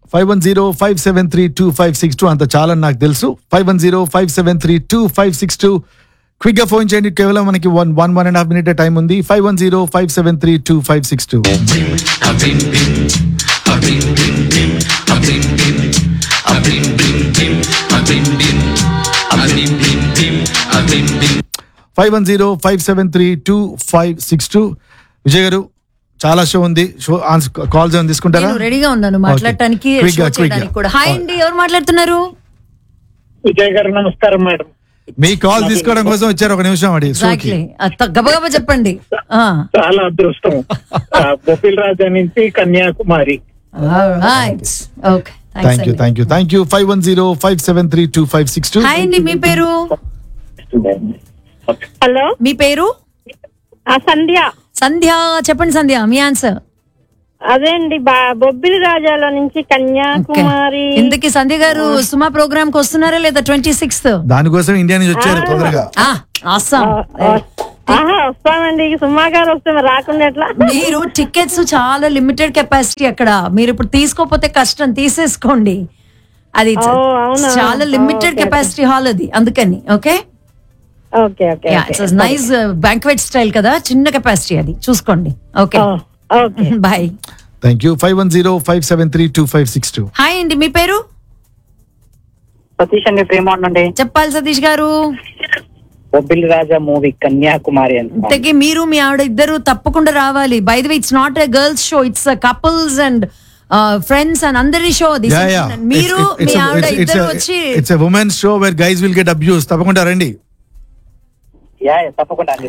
Five one zero five seven three two five six two అంత చాలని నాకు తెలుసు five one zero five seven three two five six two quick గా phone చేయండి కేవలం మనకి one one one and half minute time ఉంది five one zero five seven three two five six two five one zero five seven three two five six two Vijay గారు చాలా show ఉంది show calls ఏమైనా తీసుకుంటారా నేను రెడీగా ఉన్నాను మాట్లాడటానికి Okay. Quick గా, షో quick గా. చేయడానికి కూడా హాయ్ అండి ఎవరు మాట్లాడుతున్నారు విజయ్ గారు నమస్కారం మేడం మీ కాల్ తీసుకోవడం కోసం వచ్చారు ఒక నిమిషం అడి షోకి ఎగ్జాక్ట్లీ గబగబా చెప్పండి ఆ. చాలా అదృష్టం ఆ, బొపిల్ రాజా నుంచి Kanyakumari Alright. Okay. Thanks thank you అండి. Thank you thank you five one zero five seven three two five six two hi అండి మీ పేరు హలో మీ పేరు ఆ సంధ్య సంధ్య చెప్పండి సంధ్య మీ ఆన్సర్ అదే అండి బా- బొబ్బిలి రాజాల నుంచి కన్యాకుమారి ఇంతకీ సంధ్య గారు సుమా ప్రోగ్రామ్ కి వస్తున్నారా లేదా ట్వంటీ సిక్స్త్ దానికోసం ఇండియా నుంచి వచ్చారు తొందరగా ఆసాం ఆహా వస్తామండి సుమా గారు వస్తే మరి రాకుండా ఎట్లా మీరు టికెట్స్ చాలా లిమిటెడ్ కెపాసిటీ అక్కడ మీరు ఇప్పుడు తీసుకోపోతే కష్టం తీసేసుకోండి అది ఓ, అవునా? చాలా లిమిటెడ్ ఓకే, కెపాసిటీ హాల్ అది అందుకని okay okay okay it's nice banquet style కదా చిన్న కెపాసిటీ అది చూసుకోండి okay okay bye thank you five one zero five seven three two five six two hi అండి మీ పేరు సతీష్ అండి ప్రేమ ఉండండి చెప్పాలి సతీష్ గారు బొబ్బిలి రాజా మూవీ కన్యాకుమారి అని ఇంతకీ మీరు మీ ఆవిడ ఇద్దరు తప్పకుండా రావాలి by the way it's not a girls show it's couples and friends and అందరి షో అది యా యా మీరు మీ ఆవిడ ఇద్దరు వచ్చి it's women's show where guys will get abuse తప్పకుండా రండి యా యా, తప్పకుండా అండి